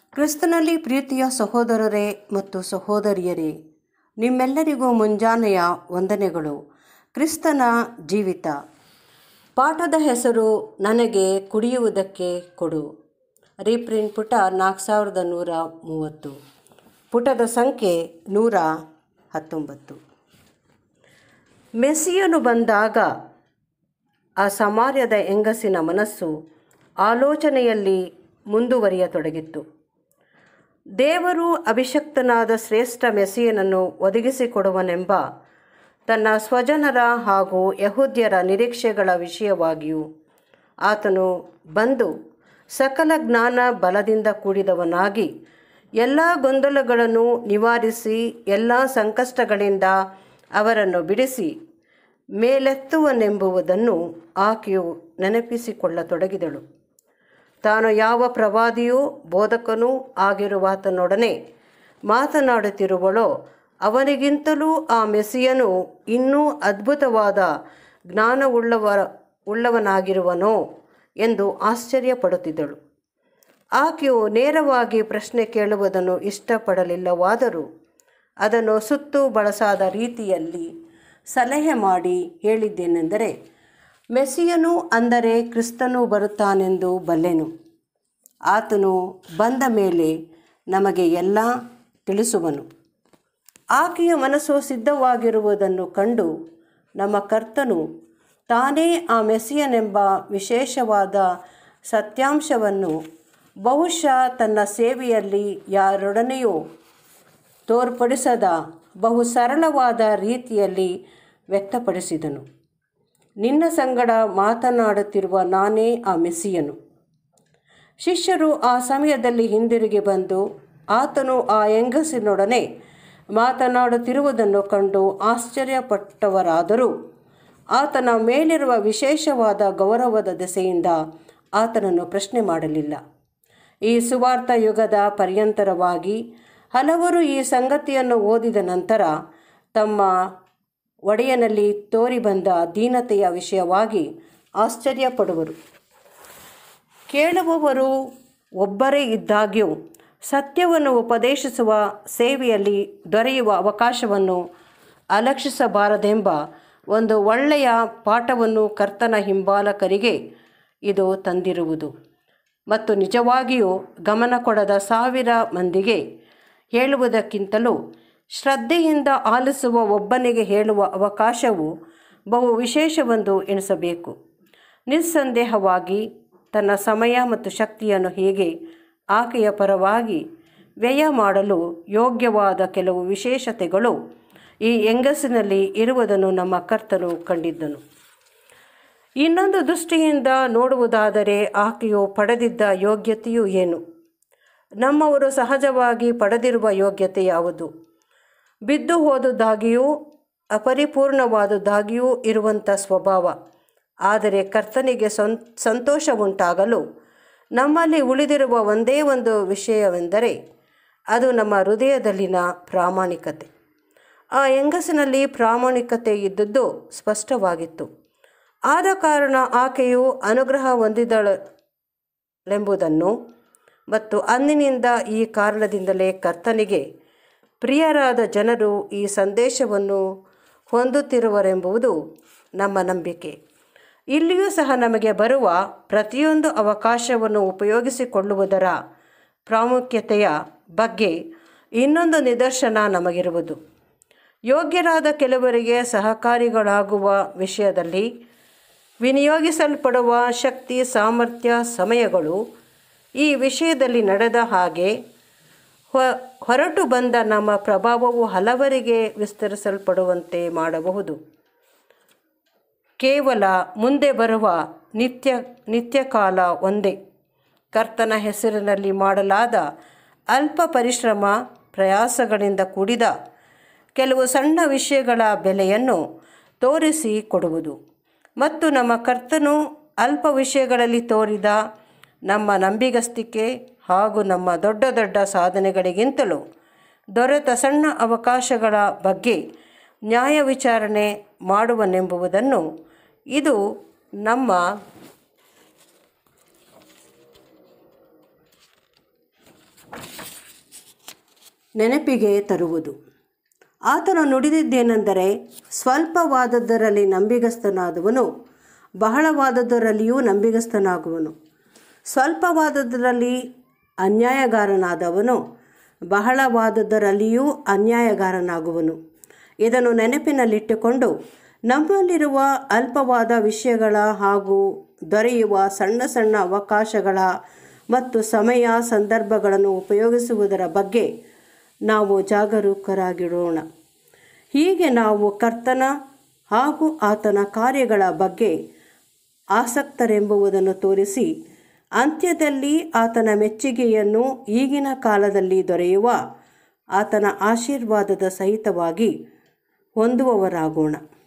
ಕ್ರಿಸ್ತನಲ್ಲಿ ಪ್ರೀತಿಯ ಸಹೋದರರೇ ಮತ್ತು ಸಹೋದರಿಯರೇ ನಿಮ್ಮೆಲ್ಲರಿಗೂ ಮುಂಜಾನೆಯ ವಂದನೆಗಳು ಕ್ರಿಸ್ತನ ಜೀವಿತ ಪಾಠದ ಹೆಸರು ನನಗೆ ಕುಡಿಯುವುದಕ್ಕೆ ಕೊಡು ರೀಪ್ರಿಂಟ್ ಪುಟ ನಾಲ್ಕು ಸಾವಿರದ ನೂರ ಮೂವತ್ತು ಪುಟದ ಸಂಖ್ಯೆ ನೂರ ಹತ್ತೊಂಬತ್ತು ಮೆಸ್ಸಿಯನು ಬಂದಾಗ ಆ ಸಮಾರ್ಯದ ಹೆಂಗಸಿನ ಮನಸ್ಸು ಆಲೋಚನೆಯಲ್ಲಿ ಮುಂದುವರಿಯತೊಡಗಿತ್ತು ದೇವರು ಅಭಿಷಕ್ತನಾದ ಶ್ರೇಷ್ಠ ಮೆಸ್ಸಿಯನನ್ನು ಒದಗಿಸಿಕೊಡುವನೆಂಬ ತನ್ನ ಸ್ವಜನರ ಹಾಗೂ ಯಹೂದ್ಯರ ನಿರೀಕ್ಷೆಗಳ ವಿಷಯವಾಗಿಯೂ ಆತನು ಬಂದು ಸಕಲ ಜ್ಞಾನ ಬಲದಿಂದ ಕೂಡಿದವನಾಗಿ ಎಲ್ಲ ಗೊಂದಲಗಳನ್ನು ನಿವಾರಿಸಿ ಎಲ್ಲ ಸಂಕಷ್ಟಗಳಿಂದ ಅವರನ್ನು ಬಿಡಿಸಿ ಮೇಲೆತ್ತುವನೆಂಬುವುದನ್ನು ಆಕೆಯು ನೆನಪಿಸಿಕೊಳ್ಳತೊಡಗಿದಳು ತಾನು ಯಾವ ಪ್ರವಾದಿಯೂ ಬೋಧಕನೂ ಆಗಿರುವಾತನೊಡನೆ ಮಾತನಾಡುತ್ತಿರುವಳೋ ಅವನಿಗಿಂತಲೂ ಆ ಮೆಸ್ಸಿಯನು ಇನ್ನೂ ಅದ್ಭುತವಾದ ಜ್ಞಾನವುಳ್ಳವ ಉಳ್ಳವನಾಗಿರುವನೋ ಎಂದು ಆಶ್ಚರ್ಯಪಡುತ್ತಿದ್ದಳು ಆಕೆಯು ನೇರವಾಗಿ ಪ್ರಶ್ನೆ ಕೇಳುವುದನ್ನು ಇಷ್ಟಪಡಲಿಲ್ಲವಾದರೂ ಅದನ್ನು ಸುತ್ತು ಬಳಸಾದ ರೀತಿಯಲ್ಲಿ ಸಲಹೆ ಮಾಡಿ ಹೇಳಿದ್ದೇನೆಂದರೆ ಮೆಸ್ಸಿಯನು ಅಂದರೆ ಕ್ರಿಸ್ತನು ಬರುತ್ತಾನೆಂದು ಬಲ್ಲೆನು ಆತನು ಬಂದ ಮೇಲೆ ನಮಗೆ ಎಲ್ಲ ತಿಳಿಸುವನು ಆಕೆಯ ಮನಸ್ಸು ಸಿದ್ಧವಾಗಿರುವುದನ್ನು ಕಂಡು ನಮ್ಮ ಕರ್ತನು ತಾನೇ ಆ ಮೆಸ್ಸಿಯನೆಂಬ ವಿಶೇಷವಾದ ಸತ್ಯಾಂಶವನ್ನು ಬಹುಶಃ ತನ್ನ ಸೇವೆಯಲ್ಲಿ ಯಾರೊಡನೆಯೂ ತೋರ್ಪಡಿಸದ ಬಹು ಸರಳವಾದ ರೀತಿಯಲ್ಲಿ ವ್ಯಕ್ತಪಡಿಸಿದನು ನಿನ್ನ ಸಂಗಡ ಮಾತನಾಡುತ್ತಿರುವ ನಾನೇ ಆ ಮೆಸ್ಸಿಯನು ಶಿಷ್ಯರು ಆ ಸಮಯದಲ್ಲಿ ಹಿಂದಿರುಗಿ ಬಂದು ಆತನು ಆ ಹೆಂಗಸಿನೊಡನೆ ಮಾತನಾಡುತ್ತಿರುವುದನ್ನು ಕಂಡು ಆಶ್ಚರ್ಯಪಟ್ಟವರಾದರೂ ಆತನ ಮೇಲಿರುವ ವಿಶೇಷವಾದ ಗೌರವದ ದೆಸೆಯಿಂದ ಆತನನ್ನು ಪ್ರಶ್ನೆ ಮಾಡಲಿಲ್ಲ ಈ ಸುವಾರ್ಥ ಯುಗದ ಪರ್ಯಂತರವಾಗಿ ಹಲವರು ಈ ಸಂಗತಿಯನ್ನು ಓದಿದ ನಂತರ ತಮ್ಮ ಒಡೆಯನಲ್ಲಿ ತೋರಿಬಂದ ದೀನತೆಯ ವಿಷಯವಾಗಿ ಆಶ್ಚರ್ಯಪಡುವರು ಕೇಳುವವರು ಒಬ್ಬರೇ ಇದ್ದಾಗ್ಯೂ ಸತ್ಯವನ್ನು ಉಪದೇಶಿಸುವ ಸೇವೆಯಲ್ಲಿ ದೊರೆಯುವ ಅವಕಾಶವನ್ನು ಅಲಕ್ಷಿಸಬಾರದೆಂಬ ಒಂದು ಒಳ್ಳೆಯ ಪಾಠವನ್ನು ಕರ್ತನ ಹಿಂಬಾಲಕರಿಗೆ ಇದು ತಂದಿರುವುದು ಮತ್ತು ನಿಜವಾಗಿಯೂ ಗಮನ ಕೊಡದ ಸಾವಿರ ಮಂದಿಗೆ ಹೇಳುವುದಕ್ಕಿಂತಲೂ ಶ್ರದ್ಧೆಯಿಂದ ಆಲಿಸುವ ಒಬ್ಬನಿಗೆ ಹೇಳುವ ಅವಕಾಶವು ಬಹು ವಿಶೇಷವೆಂದು ಎಣಿಸಬೇಕು ನಿಸ್ಸಂದೇಹವಾಗಿ ತನ್ನ ಸಮಯ ಮತ್ತು ಶಕ್ತಿಯನ್ನು ಹೇಗೆ ಆಕೆಯ ಪರವಾಗಿ ವ್ಯಯ ಮಾಡಲು ಯೋಗ್ಯವಾದ ಕೆಲವು ವಿಶೇಷತೆಗಳು ಈ ಹೆಂಗಸಿನಲ್ಲಿ ಇರುವುದನ್ನು ನಮ್ಮ ಕರ್ತನು ಕಂಡಿದ್ದನು ಇನ್ನೊಂದು ದೃಷ್ಟಿಯಿಂದ ನೋಡುವುದಾದರೆ ಆಕೆಯು ಪಡೆದಿದ್ದ ಯೋಗ್ಯತೆಯು ಏನು ನಮ್ಮವರು ಸಹಜವಾಗಿ ಪಡೆದಿರುವ ಯೋಗ್ಯತೆ ಯಾವುದು ಬಿದ್ದು ಹೋದುದಾಗಿಯೂ ಅಪರಿಪೂರ್ಣವಾದುದಾಗಿಯೂ ಇರುವಂಥ ಸ್ವಭಾವ ಆದರೆ ಕರ್ತನಿಗೆ ಸಂ ಸಂತೋಷ ಉಂಟಾಗಲು ನಮ್ಮಲ್ಲಿ ಉಳಿದಿರುವ ಒಂದೇ ಒಂದು ವಿಷಯವೆಂದರೆ ಅದು ನಮ್ಮ ಹೃದಯದಲ್ಲಿನ ಪ್ರಾಮಾಣಿಕತೆ ಆ ಹೆಂಗಸಿನಲ್ಲಿ ಪ್ರಾಮಾಣಿಕತೆ ಇದ್ದದ್ದು ಸ್ಪಷ್ಟವಾಗಿತ್ತು ಆದ ಕಾರಣ ಆಕೆಯು ಅನುಗ್ರಹ ಹೊಂದಿದಳೆಂಬುದನ್ನು ಮತ್ತು ಅಂದಿನಿಂದ ಈ ಕಾರಣದಿಂದಲೇ ಕರ್ತನಿಗೆ ಪ್ರಿಯರಾದ ಜನರು ಈ ಸಂದೇಶವನ್ನು ಹೊಂದುತ್ತಿರುವರೆಂಬುದು ನಮ್ಮ ನಂಬಿಕೆ ಇಲ್ಲಿಯೂ ಸಹ ನಮಗೆ ಬರುವ ಪ್ರತಿಯೊಂದು ಅವಕಾಶವನ್ನು ಉಪಯೋಗಿಸಿಕೊಳ್ಳುವುದರ ಪ್ರಾಮುಖ್ಯತೆಯ ಬಗ್ಗೆ ಇನ್ನೊಂದು ನಿದರ್ಶನ ನಮಗಿರುವುದು ಯೋಗ್ಯರಾದ ಕೆಲವರಿಗೆ ಸಹಕಾರಿಗಳಾಗುವ ವಿಷಯದಲ್ಲಿ ವಿನಿಯೋಗಿಸಲ್ಪಡುವ ಶಕ್ತಿ ಸಾಮರ್ಥ್ಯ ಸಮಯಗಳು ಈ ವಿಷಯದಲ್ಲಿ ನಡೆದ ಹಾಗೆ ಹೊರಟು ಬಂದ ನಮ್ಮ ಪ್ರಭಾವವು ಹಲವರಿಗೆ ವಿಸ್ತರಿಸಲ್ಪಡುವಂತೆ ಮಾಡಬಹುದು ಕೇವಲ ಮುಂದೆ ಬರುವ ನಿತ್ಯ ನಿತ್ಯಕಾಲ ಒಂದೇ ಕರ್ತನ ಹೆಸರಿನಲ್ಲಿ ಮಾಡಲಾದ ಅಲ್ಪ ಪರಿಶ್ರಮ ಪ್ರಯಾಸಗಳಿಂದ ಕೂಡಿದ ಕೆಲವು ಸಣ್ಣ ವಿಷಯಗಳ ಬೆಲೆಯನ್ನು ತೋರಿಸಿ ಕೊಡುವುದು ಮತ್ತು ನಮ್ಮ ಕರ್ತನು ಅಲ್ಪ ವಿಷಯಗಳಲ್ಲಿ ತೋರಿದ ನಮ್ಮ ನಂಬಿಗಸ್ತಿಕೆ ಹಾಗೂ ನಮ್ಮ ದೊಡ್ಡ ದೊಡ್ಡ ಸಾಧನೆಗಳಿಗಿಂತಲೂ ದೊರೆತ ಸಣ್ಣ ಅವಕಾಶಗಳ ಬಗ್ಗೆ ನ್ಯಾಯ ವಿಚಾರಣೆ ಮಾಡುವನೆಂಬುದನ್ನು ಇದು ನಮ್ಮ ನೆನಪಿಗೆ ತರುವುದು ಆತನು ನುಡಿದಿದ್ದೇನೆಂದರೆ ಸ್ವಲ್ಪವಾದದ್ದರಲ್ಲಿ ನಂಬಿಗಸ್ತನಾದವನು ಬಹಳವಾದದ್ದರಲ್ಲಿಯೂ ನಂಬಿಗಸ್ತನಾಗುವನು ಸ್ವಲ್ಪವಾದದ್ದರಲ್ಲಿ ಅನ್ಯಾಯಗಾರನಾದವನು ಬಹಳವಾದದ್ದರಲ್ಲಿಯೂ ಅನ್ಯಾಯಗಾರನಾಗುವನು ಇದನ್ನು ನೆನಪಿನಲ್ಲಿಟ್ಟುಕೊಂಡು ನಮ್ಮಲ್ಲಿರುವ ಅಲ್ಪವಾದ ವಿಷಯಗಳ ಹಾಗೂ ದೊರೆಯುವ ಸಣ್ಣ ಸಣ್ಣ ಅವಕಾಶಗಳ ಮತ್ತು ಸಮಯ ಸಂದರ್ಭಗಳನ್ನು ಉಪಯೋಗಿಸುವುದರ ಬಗ್ಗೆ ನಾವು ಜಾಗರೂಕರಾಗಿರೋಣ ಹೀಗೆ ನಾವು ಕರ್ತನ ಹಾಗೂ ಆತನ ಕಾರ್ಯಗಳ ಬಗ್ಗೆ ಆಸಕ್ತರೆಂಬುದನ್ನು ತೋರಿಸಿ ಅಂತ್ಯದಲ್ಲಿ ಆತನ ಮೆಚ್ಚುಗೆಯನ್ನು ಈಗಿನ ಕಾಲದಲ್ಲಿ ದೊರೆಯುವ ಆತನ ಆಶೀರ್ವಾದದ ಸಹಿತವಾಗಿ ಹೊಂದುವವರಾಗೋಣ